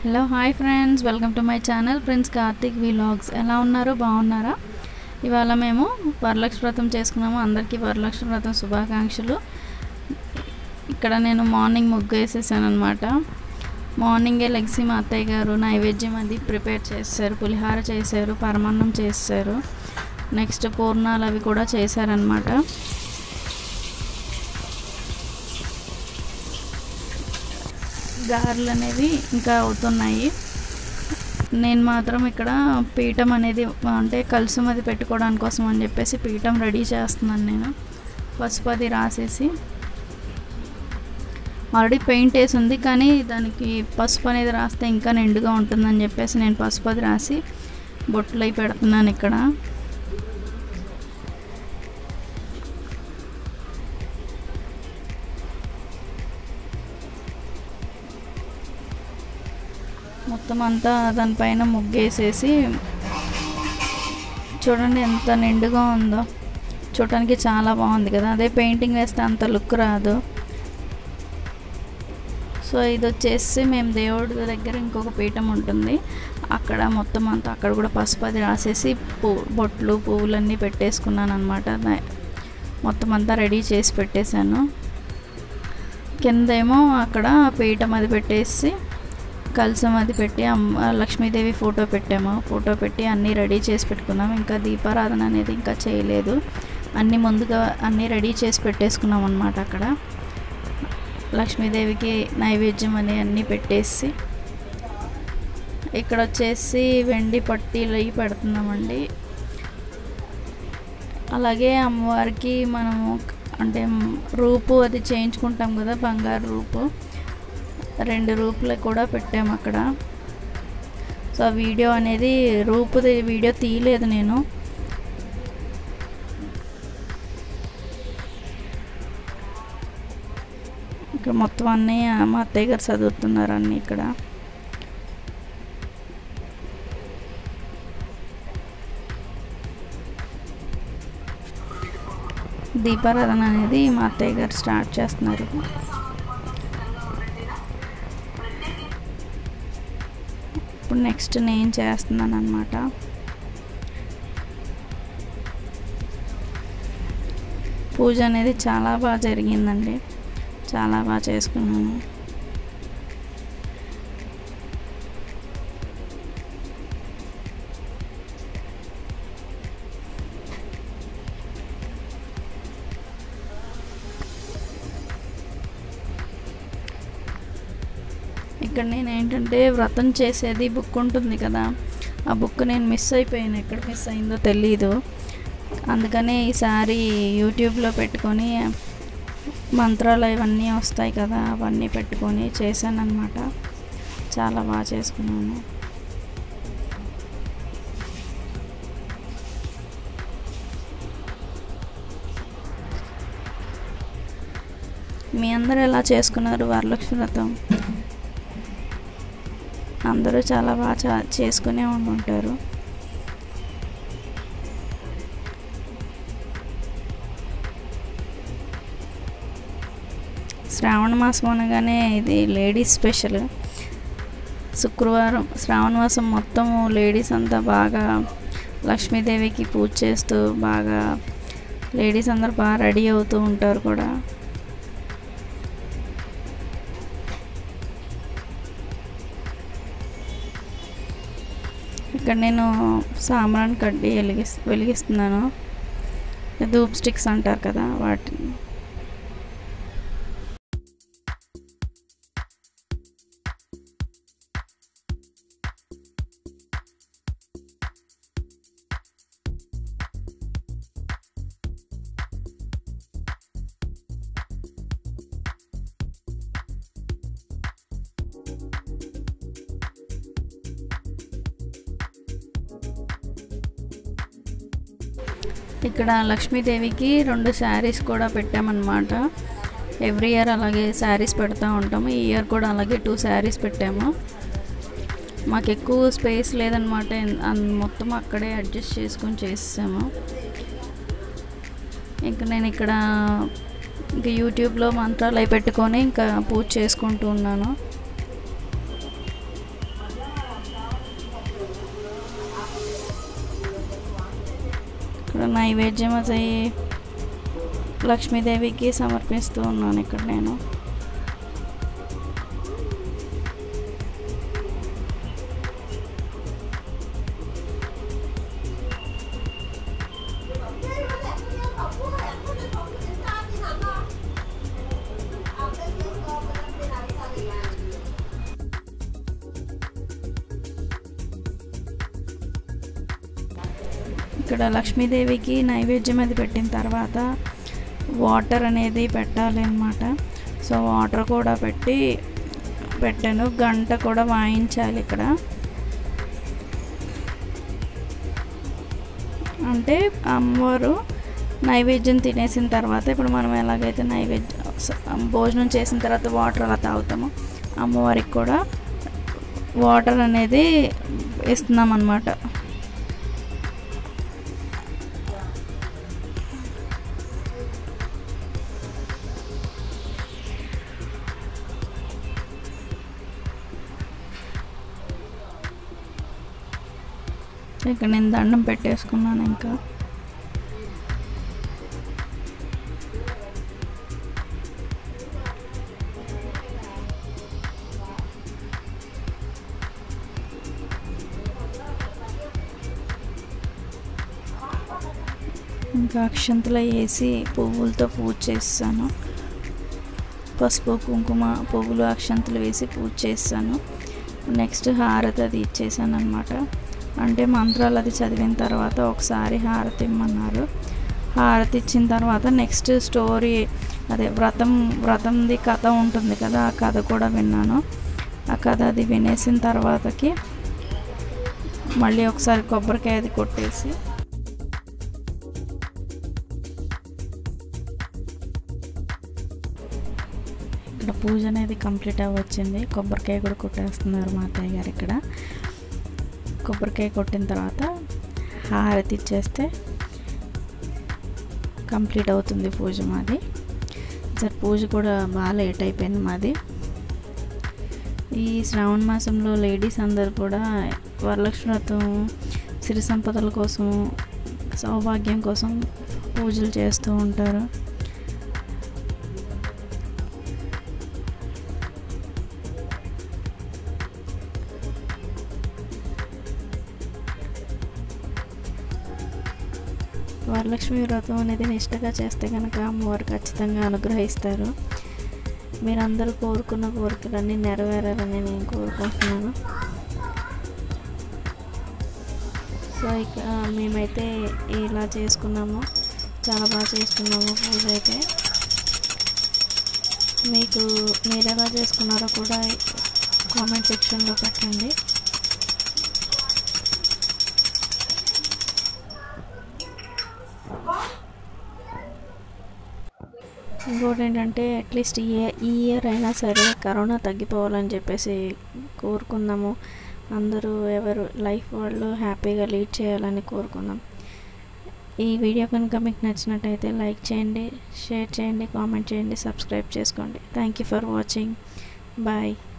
hello hi friends welcome to my channel friends Karthik vlogs ఎలా ఉన్నారు బాగున్నారా ఇవాళ మేము వరలక్ష్మి వ్రతం చేసుకున్నాము అందరికీ వరలక్ష్మి వ్రతం శుభాకాంక్షలు ఇక్కడ నేను మార్నింగ్ ముగ్గు వేసేసాను అనమాట మార్నింగే లెగ్సి మా అత్తయ్య గారు నైవేద్యం అది ప్రిపేర్ చేశారు పులిహార చేశారు పరమాన్నం చేశారు నెక్స్ట్ పూర్ణాలు అవి కూడా చేశారనమాట గారెలు అనేవి ఇంకా అవుతున్నాయి నేను మాత్రం ఇక్కడ పీఠం అనేది అంటే కలుసం అది పెట్టుకోవడానికి కోసం అని చెప్పేసి పీఠం రెడీ చేస్తున్నాను నేను పసుపు అది రాసేసి ఆల్రెడీ పెయింట్ వేసి ఉంది కానీ దానికి పసుపు అనేది రాస్తే ఇంకా నిండుగా ఉంటుందని చెప్పేసి నేను పసుపు అది రాసి బొట్లు అయి పెడుతున్నాను ఇక్కడ మొత్తం అంతా దానిపైన ముగ్గేసేసి చూడండి ఎంత నిండుగా ఉందో చూడటానికి చాలా బాగుంది కదా అదే పెయింటింగ్ వేస్తే అంత లుక్ రాదు సో ఇది వచ్చేసి మేము దేవుడి దగ్గర ఇంకొక పీఠం ఉంటుంది అక్కడ మొత్తం అంతా అక్కడ కూడా పసుపు అది రాసేసి పూ బొట్లు పువ్వులన్నీ పెట్టేసుకున్నాను అనమాట మొత్తం అంతా రెడీ చేసి పెట్టేశాను కిందేమో అక్కడ పీఠం అది పెట్టేసి కలసం అది పెట్టి అమ్మ లక్ష్మీదేవి ఫోటో పెట్టాము ఫోటో పెట్టి అన్నీ రెడీ చేసి పెట్టుకున్నాం ఇంకా దీపారాధన అనేది ఇంకా చేయలేదు అన్నీ ముందుగా అన్నీ రెడీ చేసి పెట్టేసుకున్నాం అనమాట అక్కడ లక్ష్మీదేవికి నైవేద్యం అని అన్నీ పెట్టేసి ఇక్కడ వచ్చేసి వెండి పట్టీలు అవి పెడుతున్నామండి అలాగే అమ్మవారికి మనము అంటే రూపు అది చేయించుకుంటాం కదా బంగారు రూపు రెండు రూపులు కూడా పెట్టాము అక్కడ సో ఆ వీడియో అనేది రూపుది వీడియో తీయలేదు నేను ఇక్కడ మొత్తం అన్నీ మా అత్తయ్య గారు చదువుతున్నారు అన్నీ ఇక్కడ దీపారాధన అనేది మా అత్తయ్య గారు స్టార్ట్ చేస్తున్నారు ఇప్పుడు నెక్స్ట్ నేను చేస్తున్నాను అనమాట పూజ అనేది చాలా బాగా జరిగిందండి చాలా బాగా చేసుకున్నాను ఇక్కడ నేను ఏంటంటే వ్రతం చేసేది బుక్ ఉంటుంది కదా ఆ బుక్ నేను మిస్ అయిపోయాను ఎక్కడ మిస్ అయిందో తెలీదు అందుకనే ఈసారి యూట్యూబ్లో పెట్టుకొని మంత్రాలు ఇవన్నీ వస్తాయి కదా అవన్నీ పెట్టుకొని చేశాను అనమాట చాలా బాగా చేసుకున్నాను మీ అందరూ ఎలా చేసుకున్నారు వరలక్ష్మి వ్రతం అందరూ చాలా బాగా చేసుకునే ఉంటుంటారు శ్రావణ మాసం అనగానే ఇది లేడీస్ స్పెషల్ శుక్రవారం శ్రావణ మాసం మొత్తం లేడీస్ అంతా బాగా లక్ష్మీదేవికి పూజ చేస్తూ బాగా లేడీస్ అందరు బాగా రెడీ అవుతూ ఉంటారు కూడా ఇక్కడ నేను సాంబ్రాన్ కడ్డీ వెలిగి వెలిగిస్తున్నాను ధూప్ స్టిక్స్ అంటారు కదా వాటిని ఇక్కడ లక్ష్మీదేవికి రెండు శారీస్ కూడా పెట్టామన్నమాట ఎవ్రీ ఇయర్ అలాగే శారీస్ పెడతా ఉంటాము ఈ ఇయర్ కూడా అలాగే టూ శారీస్ పెట్టాము మాకు ఎక్కువ స్పేస్ లేదనమాట మొత్తం అక్కడే అడ్జస్ట్ చేసుకొని చేసాము ఇంకా నేను ఇక్కడ ఇంకా యూట్యూబ్లో మంత్రాలు అవి పెట్టుకొని ఇంకా పూజ చేసుకుంటూ ఉన్నాను ఇక్కడ నైవేద్యం అది లక్ష్మీదేవికి సమర్పిస్తూ ఉన్నాను ఇక్కడ నేను ఇక్కడ లక్ష్మీదేవికి నైవేద్యం అది పెట్టిన తర్వాత వాటర్ అనేది పెట్టాలి అనమాట సో వాటర్ కూడా పెట్టి పెట్టాను గంట కూడా వాయించాలి ఇక్కడ అంటే అమ్మవారు నైవేద్యం తినేసిన తర్వాత ఇప్పుడు మనం ఎలాగైతే నైవేద్యం స- భోజనం చేసిన తర్వాత వాటర్ అలా తాగుతామో అమ్మవారికి కూడా వాటర్ అనేది ఇస్తున్నాం అనమాట ఇక్కడ నేను దండం పెట్టేసుకున్నాను ఇంకా ఇంకా అక్షంతలు వేసి పువ్వులతో పూజ చేస్తాను పసుపు కుంకుమ పువ్వులు అక్షంతలు వేసి పూజ చేస్తాను నెక్స్ట్ హారతి అది ఇచ్చేసాను అనమాట అంటే మంత్రాలు అది చదివిన తర్వాత ఒకసారి హారతి ఇమ్మన్నారు హారతి ఇచ్చిన తర్వాత నెక్స్ట్ స్టోరీ అదే వ్రతం వ్రతంది కథ ఉంటుంది కదా ఆ కథ కూడా విన్నాను ఆ కథ అది వినేసిన తర్వాతకి మళ్ళీ ఒకసారి కొబ్బరికాయ అది కొట్టేసి ఇక్కడ పూజ అనేది కంప్లీట్ అవ్వచ్చింది కొబ్బరికాయ కూడా కొట్టేస్తున్నారు మా అత్తయ్య గారు ఇక్కడ కొబ్బరికాయ కొట్టిన తర్వాత హారతి ఇచ్చేస్తే కంప్లీట్ అవుతుంది పూజ మాది సార్ పూజ కూడా బాగా లేట్ అయిపోయింది మాది ఈ శ్రావణ మాసంలో లేడీస్ అందరు కూడా వరలక్ష్మి వ్రతం సిరి సంపదల కోసం సౌభాగ్యం కోసం పూజలు చేస్తూ ఉంటారు వరలక్ష్మి వ్రతం అనేది నిష్టగా చేస్తే కనుక అమ్మవారు ఖచ్చితంగా అనుగ్రహిస్తారు మీరందరూ కోరుకున్న కోరికలన్నీ నెరవేరాలని నేను కోరుకుంటున్నాను సో ఇక మేమైతే ఇలా చేసుకున్నాము చాలా బాగా చేసుకున్నాము పూజ అయితే మీకు మీరు ఎలా చేసుకున్నారో కూడా కామెంట్ సెక్షన్లో పెట్టండి ఇంకోటి ఏంటంటే అట్లీస్ట్ ఈ ఈ ఇయర్ అయినా సరే కరోనా తగ్గిపోవాలని చెప్పేసి కోరుకుందాము అందరూ ఎవరు లైఫ్ వాళ్ళు హ్యాపీగా లీడ్ చేయాలని కోరుకుందాం ఈ వీడియో కనుక మీకు నచ్చినట్టయితే లైక్ చేయండి షేర్ చేయండి కామెంట్ చేయండి సబ్స్క్రైబ్ చేసుకోండి thank you for watching bye